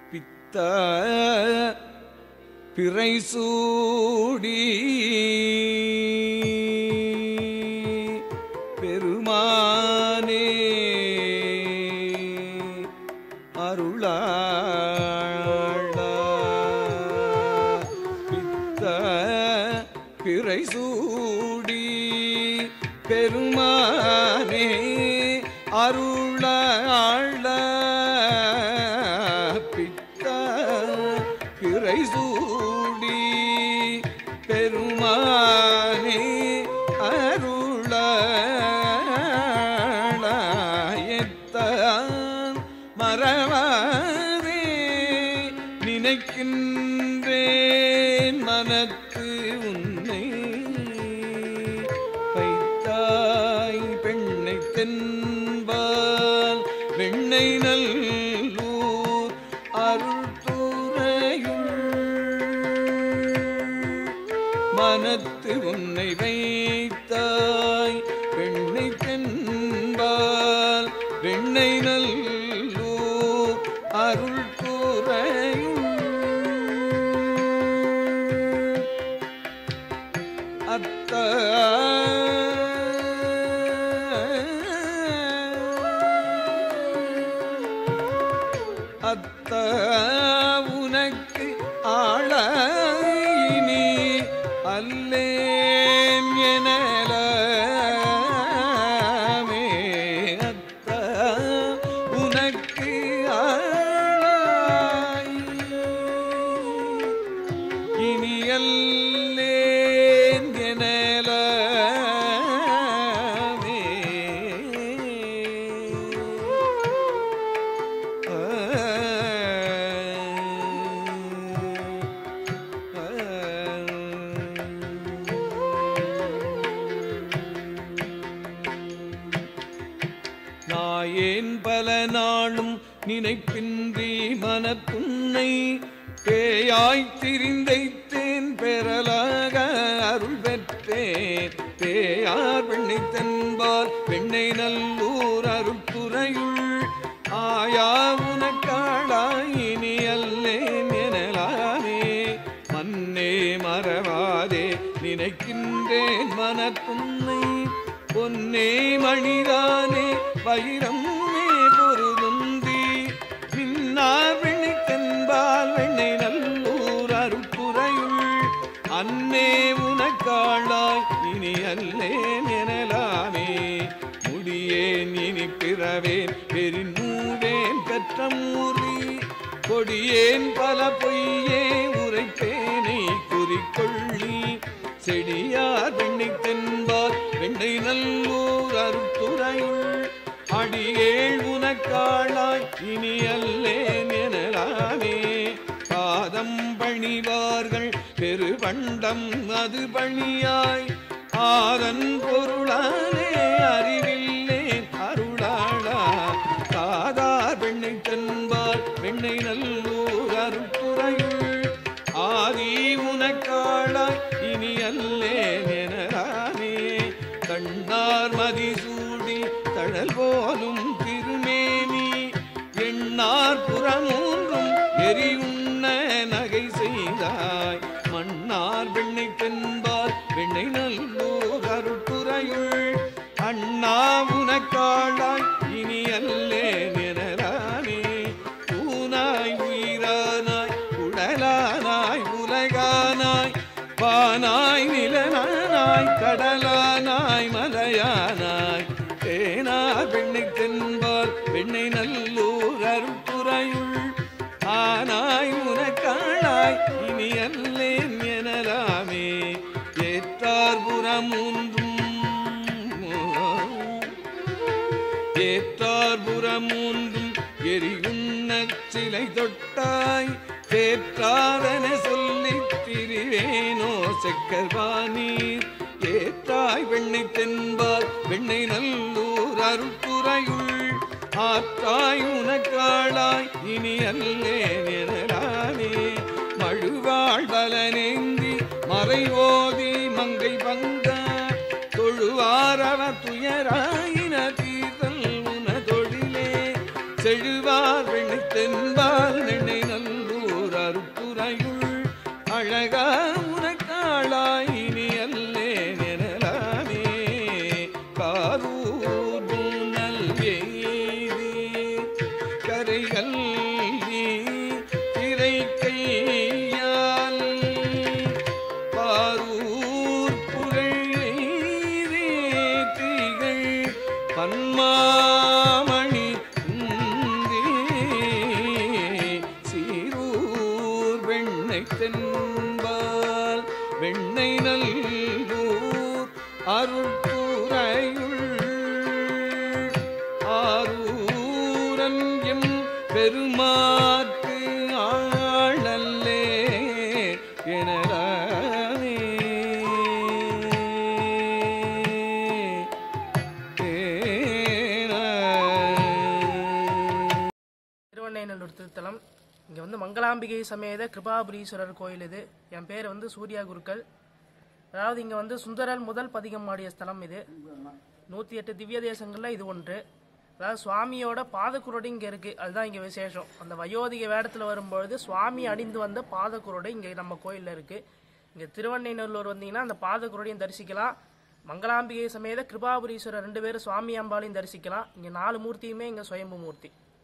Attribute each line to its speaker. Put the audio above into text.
Speaker 1: பித்த பிறைசூடி பெருமானே அருளாளா பித்த பிறைசூடி பெருமானே அருளாள பித்த பிறைசூடி பெருமானே அருளாயத்தான் மறவாதே நினைக்கின்றேன் மனத்து உன்னை வைத்தாய் பெண்ணை தென்பால் வெண்ணை நல்லூர் அருள்துறையுள் மனத்து உன்னை வைத்தாய் பெண்ணை தென்பால் வெண்ணை நல்லூர் அருள் அத்த அத்த உனக்கு ஆளாயினி அல்லேன் எனலாமே அத்த உனக்கு ஆளாய் இனி அல்லேன் எனலாமே நாயேன் பல நாளும் நினைப்பின்றி மனத்துன்னை பேயாய் திரிந்தைத்தேன் பெறலாக அருள் பெற்றேன் பேயார் பெண்ணை தென்பால் பெண்ணை நல்லூர் அருட்துறையுள் ஆயா உனக்காளாயினி அல்லேன் எனலாமே மன்னே மறவாதே நினைக்கின்றேன் மனத்துன்னை பொன்னே மணிதானே வைரம் மே பொருதுந்தி மின்னார் வெண்ணை தென்பால் வெண்ணை நல்லூர் அருட்புறையுள் அன்னே உனக்காளாய் இனி அல்லேன் எனலாமே முடியேன் இனி பிறவேன் பெரிநூவேன் பெற்ற மூர்த்தி கொடியேன் பல பொய்யே உரைப்பேனை குறிக்கொள்ளி செடியார் வெண்ணை தென்பால் வெண்ணை நல்லூர் அருத்துறையுள் அடியேள் உனக்காளாய் இனி அல்லேன் எனலாமே பாதம் பணிவார்கள் பெருவண்டம் அது பணியாய் ஆதன் பொருளாலே அறிவில்லேன் அருளாளா சாதார் பெண்ணை தென்பால் வெண்ணை நல்லூர் அருட்துறையுள் ஆதி உனக்காளாய் இனி அல்லேன் எனலாமே கண்ணார் மதிசூடி தழல் போலும் திருமேனி எண்ணார் புறமூன்றும் எரி உண்ண நகை செய்தாய் மன்னார் வெண்ணை தென்பால் வெண்ணை நல்லூர் அருட்டுறையுள் அண்ணா உனக்காளாய் இனி அல்லேன் எனலாமே பூனாய் உயிரானாய் உடலானாய் உலகானாய் வானாய் நிலனானாய் கடலானாய் மலையானாய் தேனார் பெண்ணை தென்பால் பெண்ணை நல்லூர் அருட்புறையுள் ஆனாய் உனக்காளாய் இனி அல்லேன் எனலாமே ஏற்றார் புறம் ஒன்றும் ஏற்றார் புறம் ஒன்றும் எரியுண்ண சிலை தொட்டாய் தேற்றாதன சொல்லித் திரிவேனோ செக்கர்வானீர் ஏற்றாய் வெண்ணை தென்பால் வெண்ணை நல்லூர் அருட்புறையுள் ஆற்றாய் உனக்காளாய் இனி அல்லேன் எனலாமே மழுவாழ் பலனேந்தி மறைவோதி மங்கை பங்க தொழுவாரவ துயராயின தீர்த்தல் உன தொழிலே செழுவார் வெண்ணை தென்பால் நெண்ணை நல்ல தில்லை தென்பால் வெண்ணை நல்லூர் அருட்புறையுள் ஆரூரன் எம் பெருமாற்கு ஆளல்லே எனலாமே ஏன
Speaker 2: திருவண்ணைநல்லூர் திருத்தலம் இங்கே வந்து மங்களாம்பிகை சமேத கிருபாபுரீஸ்வரர் கோயில் இது என் பேர் வந்து சூர்யா குருக்கள் அதாவது இங்கே வந்து சுந்தரர் முதல் பதிகம் ஆடிய ஸ்தலம் இது நூற்றி எட்டு திவ்ய தேசங்களில் இது ஒன்று அதாவது சுவாமியோட பாதக்குரோடு இங்கே இருக்குது அதுதான் இங்கே விசேஷம் அந்த வயோதிக வேடத்தில் வரும்பொழுது சுவாமி அணிந்து வந்த பாதக்குரோடு இங்கே நம்ம கோயிலில் இருக்குது இங்கே திருவண்ணைநல்லூர் வந்தீங்கன்னா அந்த பாதக்குரோடையும் தரிசிக்கலாம் மங்களாம்பிகை சமேத கிருபாபுரீஸ்வரர் ரெண்டு பேரும் சுவாமி அம்பாலையும் தரிசிக்கலாம் இங்கே நாலு மூர்த்தியுமே இங்கே சுயம்பு மூர்த்தி